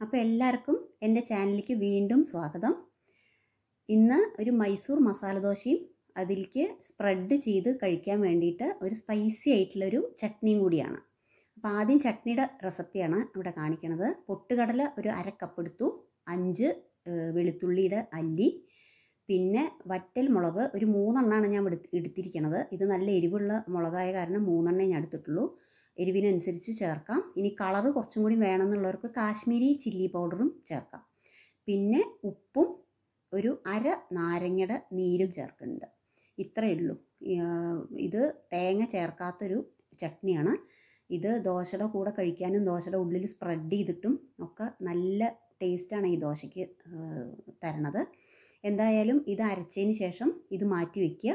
അപ്പോൾ എല്ലാവർക്കും എൻ്റെ ചാനലിലേക്ക് വീണ്ടും സ്വാഗതം ഇന്ന് ഒരു മൈസൂർ മസാല ദോശയും അതിലേക്ക് സ്പ്രെഡ് ചെയ്ത് കഴിക്കാൻ വേണ്ടിയിട്ട് ഒരു സ്പൈസി ആയിട്ടുള്ളൊരു ചട്നിയും കൂടിയാണ് അപ്പോൾ ആദ്യം ചട്നിയുടെ റെസിപ്പിയാണ് ഇവിടെ കാണിക്കണത് പൊട്ടുകടല ഒരു അര കപ്പ് എടുത്തു അഞ്ച് ഏഹ്, വെളുത്തുള്ളിയുടെ അല്ലി പിന്നെ വറ്റൽ മുളക് ഒരു മൂന്നെണ്ണമാണ് ഞാൻ എടുത്ത് എടുത്തിരിക്കണത് ഇത് നല്ല എരിവുള്ള മുളകായ കാരണം മൂന്നെണ്ണേ ഞാൻ എടുത്തിട്ടുള്ളൂ എരിവിനനുസരിച്ച് ചേർക്കാം ഇനി കളറ് കുറച്ചും കൂടി വേണമെന്നുള്ളവർക്ക് കാശ്മീരി ചില്ലി പൗഡറും ചേർക്കാം പിന്നെ ഉപ്പും ഒരു അര നാരങ്ങയുടെ നീരും ചേർക്കുന്നുണ്ട് ഇത്രയേ ഉള്ളൂ ഈ- ഇത് തേങ്ങ ചേർക്കാത്തൊരു ചട്നിയാണ് ഇത് ദോശയുടെ കൂടെ കഴിക്കാനും ദോശയുടെ ഉള്ളിൽ സ്പ്രെഡ് ചെയ്തിട്ടും ഒക്കെ നല്ല ടേസ്റ്റാണ് ഈ ദോശയ്ക്ക് ഏഹ്, തരണത് എന്തായാലും ഇത് അരച്ചതിന് ശേഷം ഇത് മാറ്റി വയ്ക്കുക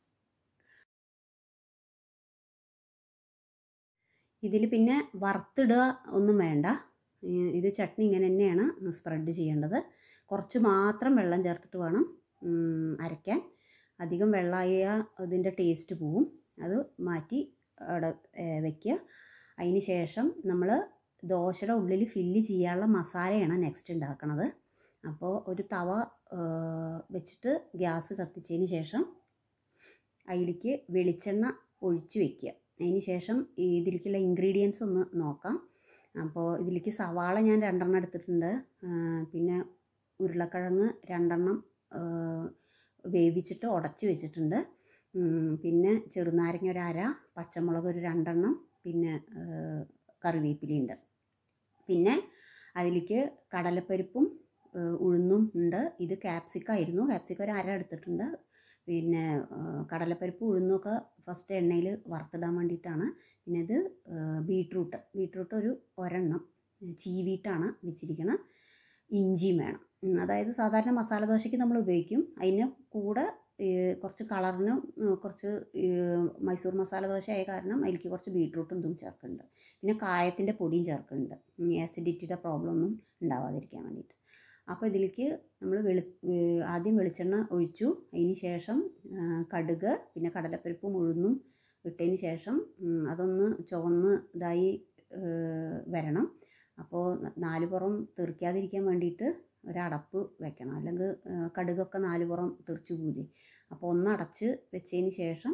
ഇതിൽ പിന്നെ വറുത്തിടുക ഒന്നും വേണ്ട ഈ ഇത് ചട്നി ഇങ്ങനെ തന്നെയാണ് സ്പ്രെഡ് ചെയ്യേണ്ടത് കുറച്ച് മാത്രം വെള്ളം ചേർത്തിട്ട് വേണം ഉം, അരയ്ക്കാൻ അധികം വെള്ളമായ അതിൻ്റെ ടേസ്റ്റ് പോവും അത് മാറ്റി അവിടെ ഏഹ്, വെക്കുക അതിന് ശേഷം നമ്മൾ ദോശയുടെ ഉള്ളിൽ ഫില്ല് ചെയ്യാനുള്ള മസാലയാണ് നെക്സ്റ്റ് ഉണ്ടാക്കണത് അപ്പോൾ ഒരു തവ ഏഹ്, വെച്ചിട്ട് ഗ്യാസ് കത്തിച്ചതിന് ശേഷം അതിലേക്ക് വെളിച്ചെണ്ണ ഒഴിച്ച് വെക്കുക അതിന് ശേഷം ഈ ഇതിലേക്കുള്ള ഇൻഗ്രീഡിയൻസ് ഒന്ന് നോക്കാം അപ്പോൾ ഇതിലേക്ക് സവാള ഞാൻ രണ്ടെണ്ണം എടുത്തിട്ടുണ്ട് ആ, പിന്നെ ഉരുളക്കിഴങ്ങ് രണ്ടെണ്ണം ആ, വേവിച്ചിട്ട് ഉടച്ച് വെച്ചിട്ടുണ്ട് ഉം, പിന്നെ ചെറുനാരങ്ങ ഒരു അര പച്ചമുളക് ഒരു രണ്ടെണ്ണം പിന്നെ ആ, കറിവേപ്പിലയുണ്ട് പിന്നെ അതിലേക്ക് കടലപ്പരിപ്പും ആ, ഉഴുന്നും ഉണ്ട് ഇത് ക്യാപ്സിക്കം ആയിരുന്നു ക്യാപ്സിക്കം ഒരു അര എടുത്തിട്ടുണ്ട് പിന്നെ ആ, കടലപ്പരിപ്പ് ഉഴുന്നൊക്കെ ഫസ്റ്റ് എണ്ണയിൽ വറുത്തിടാൻ വേണ്ടിയിട്ടാണ് പിന്നെ ഇത് ബീട്രൂട്ട് ബീട്രൂട്ട് ഒരു ഒരെണ്ണം ചീവിയിട്ടാണ് വെച്ചിരിക്കുന്നത് ഇഞ്ചിയും വേണം ഉം, അതായത് സാധാരണ മസാല ദോശയ്ക്ക് നമ്മൾ ഉപയോഗിക്കും അതിന് കൂടെ ഈ, കുറച്ച് കളറിന് ഉം, കുറച്ച് ഈ, മൈസൂർ മസാല ദോശ ആയ കാരണം അതിലേക്ക് കുറച്ച് ബീട്രൂട്ടും ഇതും ചേർക്കുന്നുണ്ട് പിന്നെ കായത്തിൻ്റെ പൊടിയും ചേർക്കുന്നുണ്ട് ആസിഡിറ്റിയുടെ പ്രോബ്ലം ഒന്നും ഉണ്ടാവാതിരിക്കാൻ വേണ്ടിയിട്ട് അപ്പോൾ ഇതിലേക്ക് നമ്മൾ വെളി ഏഹ് ആദ്യം വെളിച്ചെണ്ണ ഒഴിച്ചു അതിന് ശേഷം ആ, കടുക് പിന്നെ കടലപ്പരിപ്പും ഉഴുന്നും ഇട്ടതിന് ശേഷം ഉം, അതൊന്ന് ചുവന്ന് ഇതായി ഏഹ് വരണം അപ്പോൾ ന- നാല് പുറം തെറിക്കാതിരിക്കാൻ വേണ്ടിയിട്ട് ഒരടപ്പ് വെക്കണം അല്ലെങ്കിൽ ഏഹ് കടുകൊക്കെ നാല് പുറം തെറിച്ച് പോവില്ലേ അപ്പോൾ ഒന്ന് അടച്ച് വെച്ചതിന് ശേഷം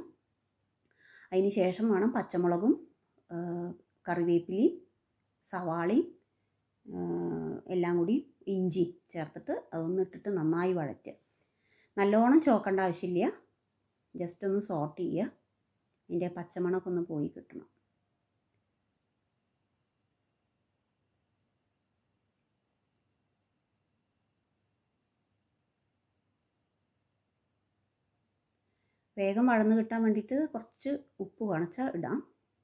അതിന് ശേഷം വേണം പച്ചമുളകും ഏഹ് കറിവേപ്പിലയും സവാളയും ഏഹ് എല്ലാം കൂടി ഇഞ്ചി ചേർത്തിട്ട് അതൊന്ന് ഇട്ടിട്ട് നന്നായി വഴറ്റുക നല്ലോണം ചോക്കേണ്ട ആവശ്യമില്ല ജസ്റ്റ് ഒന്ന് സോട്ട് ചെയ്യുക അതിൻ്റെ പച്ചമണമൊക്കെ ഒന്ന് പോയി കിട്ടണം വേഗം വഴന്ന് കിട്ടാൻ വേണ്ടിയിട്ട് കുറച്ച് ഉപ്പ് വേണച്ചാൽ ഇടാം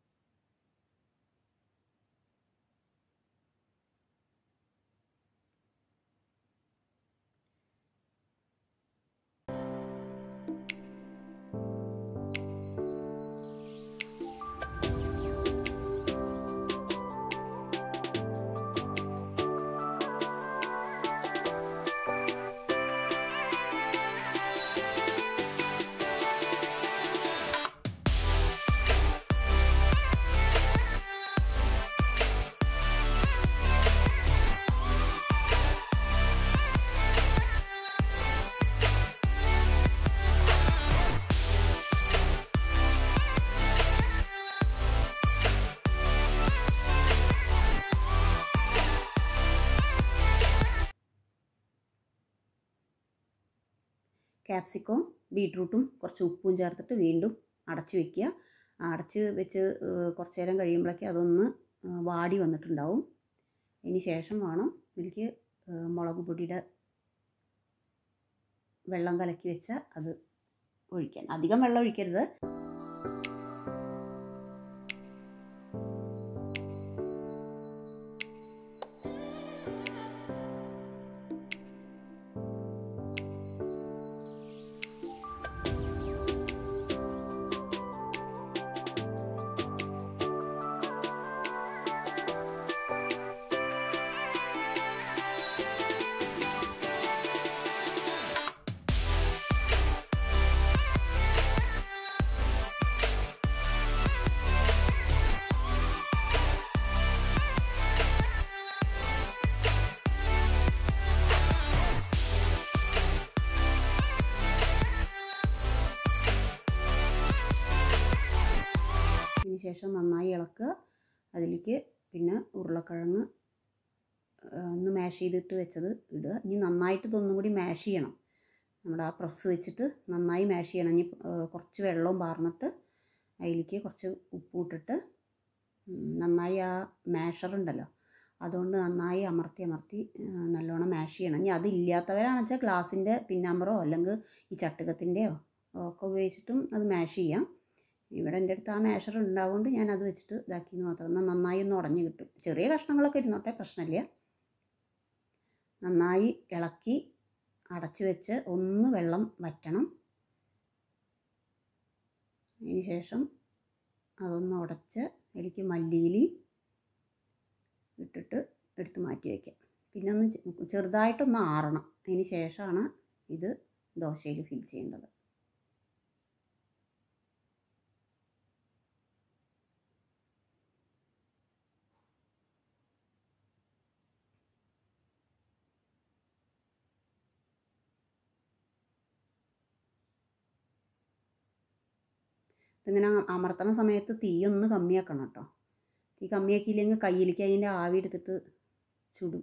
ക്യാപ്സിക്കവും ബീട്രൂട്ടും കുറച്ച് ഉപ്പും ചേർത്തിട്ട് വീണ്ടും അടച്ച് വെക്കുക അടച്ച് വെച്ച് ഏഹ്, കുറച്ച് നേരം കഴിയുമ്പോഴേക്ക് അതൊന്ന് ഏഹ്, വാടി വന്നിട്ടുണ്ടാവും അതിന് ശേഷം വേണം ഇതിലേക്ക് ഏഹ്, മുളക് പൊടിയുടെ വെള്ളം കലക്കി വെച്ച അത് ഒഴിക്കാൻ അധികം വെള്ളം ഒഴിക്കരുത് ശേഷം നന്നായി ഇളക്കുക അതിലേക്ക് പിന്നെ ഉരുളക്കിഴങ്ങ് ആ, ഒന്ന് മാഷ് ചെയ്തിട്ട് വെച്ചത് ഇടുക ഇനി നന്നായിട്ട് ഇതൊന്നും കൂടി മാഷ് ചെയ്യണം നമ്മുടെ ആ പ്രസ് വെച്ചിട്ട് നന്നായി മാഷ് ചെയ്യണം ഇനി ആ, കുറച്ച് വെള്ളവും പാർന്നിട്ട് അതിലേക്ക് കുറച്ച് ഉപ്പും ഇട്ടിട്ട് ഉം, നന്നായി ആ മാഷർ ഉണ്ടല്ലോ അതുകൊണ്ട് നന്നായി അമർത്തി അമർത്തി ആ, നല്ലോണം മാഷ് ചെയ്യണം ഇനി അതില്ലാത്തവരാണെന്ന് വെച്ചാൽ ഗ്ലാസിൻ്റെ പിന്നാമ്പറോ അല്ലെങ്കിൽ ഈ ചട്ടുകത്തിൻ്റെയോ ഒക്കെ ഉപയോഗിച്ചിട്ടും അത് മാഷ് ചെയ്യാം ഇവിടെ എൻ്റെ അടുത്ത് ആ മാഷർ ഉണ്ടാവുകൊണ്ട് ഞാൻ അത് വെച്ചിട്ട് ഇതാക്കിയെന്ന് മാത്രം എന്നാൽ നന്നായി ഒന്ന് ഉടഞ്ഞ് കിട്ടും ചെറിയ കഷ്ണങ്ങളൊക്കെ ഇരുന്നോട്ടെ പ്രശ്നമില്ല നന്നായി ഇളക്കി അടച്ച് വെച്ച് ഒന്ന് വെള്ളം വറ്റണം അതിന് ശേഷം അതൊന്ന് ഉടച്ച് അതിലേക്ക് മല്ലിയിലയും ഇട്ടിട്ട് എടുത്ത് മാറ്റി വയ്ക്കാം പിന്നെ ഒന്ന് ചെ- ചെറുതായിട്ടൊന്ന് ആറണം അതിന് ശേഷമാണ് ഇത് ദോശയിൽ ഫിൽ ചെയ്യേണ്ടത് ഇതിങ്ങനെ അ- അമർത്തണ സമയത്ത് തീ ഒന്ന് കമ്മിയാക്കണം കേട്ടോ തീ കമ്മിയാക്കിയില്ലെങ്കിൽ കയ്യിലേക്ക് അതിൻ്റെ ആവി എടുത്തിട്ട് ചുടും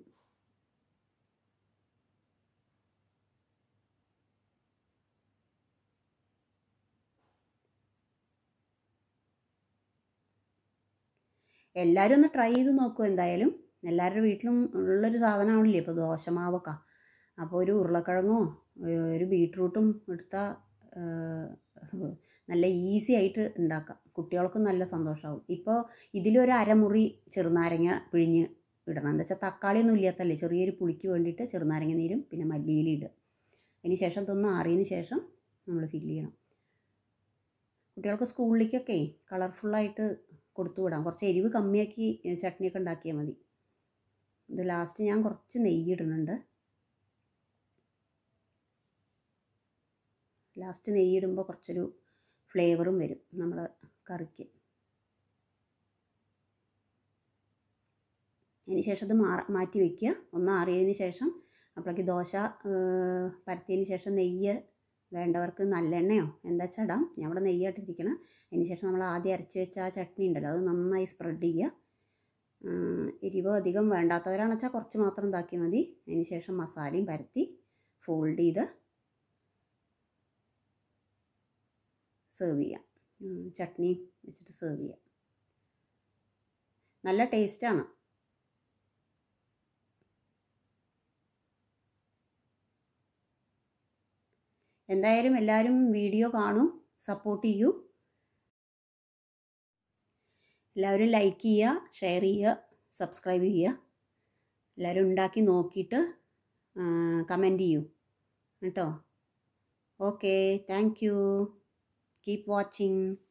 എല്ലാവരും ഒന്ന് ട്രൈ ചെയ്ത് നോക്കൂ എന്തായാലും എല്ലാവരുടെ വീട്ടിലും ഉള്ളൊരു സാധനമാണല്ലേ ഇപ്പോൾ ദോശമാവൊക്കെ അപ്പോൾ ഒരു ഉരുളക്കിഴങ്ങോ ഏഹ് ഒരു ബീട്രൂട്ടും എടുത്താൽ നല്ല ഈസി ആയിട്ട് ഉണ്ടാക്കാം കുട്ടികൾക്കും നല്ല സന്തോഷമാവും ഇപ്പോൾ ഇതിലൊരു അരമുറി ചെറുനാരങ്ങ പിഴിഞ്ഞ് ഇടണം എന്താ വെച്ചാൽ തക്കാളിയൊന്നും ഇല്ലാത്തല്ലേ ചെറിയൊരു പുളിക്ക് വേണ്ടിയിട്ട് ചെറുനാരങ്ങ നീരും പിന്നെ മല്ലിയില ഇടുക അതിന് ശേഷം ഇതൊന്ന് ആറിയതിന് ശേഷം നമ്മൾ ഫില്ല് ചെയ്യണം കുട്ടികൾക്ക് സ്കൂളിലേക്കൊക്കെ കളർഫുള്ളായിട്ട് കൊടുത്തു വിടാം കുറച്ച് എരിവ് കമ്മിയാക്കി ഏഹ് ചട്നിയൊക്കെ ഉണ്ടാക്കിയാൽ മതി ഇത് ലാസ്റ്റ് ഞാൻ കുറച്ച് നെയ്യ് ഇടുന്നുണ്ട് ലാസ്റ്റ് നെയ്യ് ഇടുമ്പോൾ കുറച്ചൊരു ഫ്ലേവറും വരും നമ്മുടെ കറിക്ക് അതിന് ശേഷം ഇത് മാറ മാറ്റി വയ്ക്കുക ഒന്ന് ആറിയതിന് ശേഷം അപ്പോഴേക്ക് ദോശ ഏഹ്, പരത്തിയതിന് ശേഷം നെയ്യ് വേണ്ടവർക്ക് നല്ലെണ്ണയോ എന്താ വെച്ചാൽ ഇടാം ഞാൻ ഇവിടെ നെയ്യായിട്ടിരിക്കണം അതിന് ശേഷം നമ്മൾ ആദ്യം അരച്ച് വെച്ച ആ ചട്നി ഉണ്ടല്ലോ അത് നന്നായി സ്പ്രെഡ് ചെയ്യുക ഉം, എരിവ് അധികം വേണ്ടാത്തവരാണെന്ന് വെച്ചാൽ കുറച്ച് മാത്രം ഇതാക്കിയാൽ മതി അതിന് ശേഷം മസാലയും പരത്തി ഫോൾഡ് ചെയ്ത് സെർവ് ചെയ്യാം ഉം, ചട്നി വെച്ചിട്ട് സെർവ് ചെയ്യാം നല്ല ടേസ്റ്റാണ് എന്തായാലും എല്ലാവരും വീഡിയോ കാണൂ സപ്പോർട്ട് ചെയ്യൂ എല്ലാവരും ലൈക്ക് ചെയ്യുക ഷെയർ ചെയ്യുക സബ്സ്ക്രൈബ് ചെയ്യുക എല്ലാവരും ഉണ്ടാക്കി നോക്കിയിട്ട് കമൻറ്റ് ചെയ്യൂ കേട്ടോ okay thank you keep watching